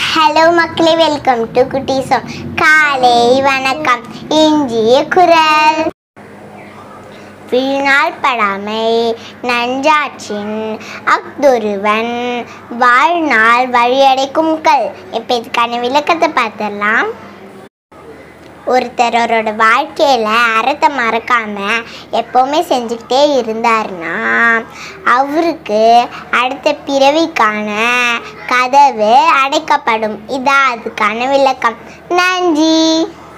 hello மக்களே welcome to குட்டீசம் காலை வணக்கம் இஞ்சிய குரல் வீழ்நாள் படாமை நஞ்சாற்றின் அக்தொருவன் வாழ்நாள் வழியடைக்கும் கல் இப்போ இதுக்கான விளக்கத்தை பார்த்துடலாம் ஒருத்தரோட வாழ்க்கையில் அறத்தை மறக்காம எப்போவுமே செஞ்சுக்கிட்டே இருந்தாருன்னா அவருக்கு அடுத்த பிறவிக்கான கதவு அடைக்கப்படும் இதான் அதுக்கான விளக்கம் நன்றி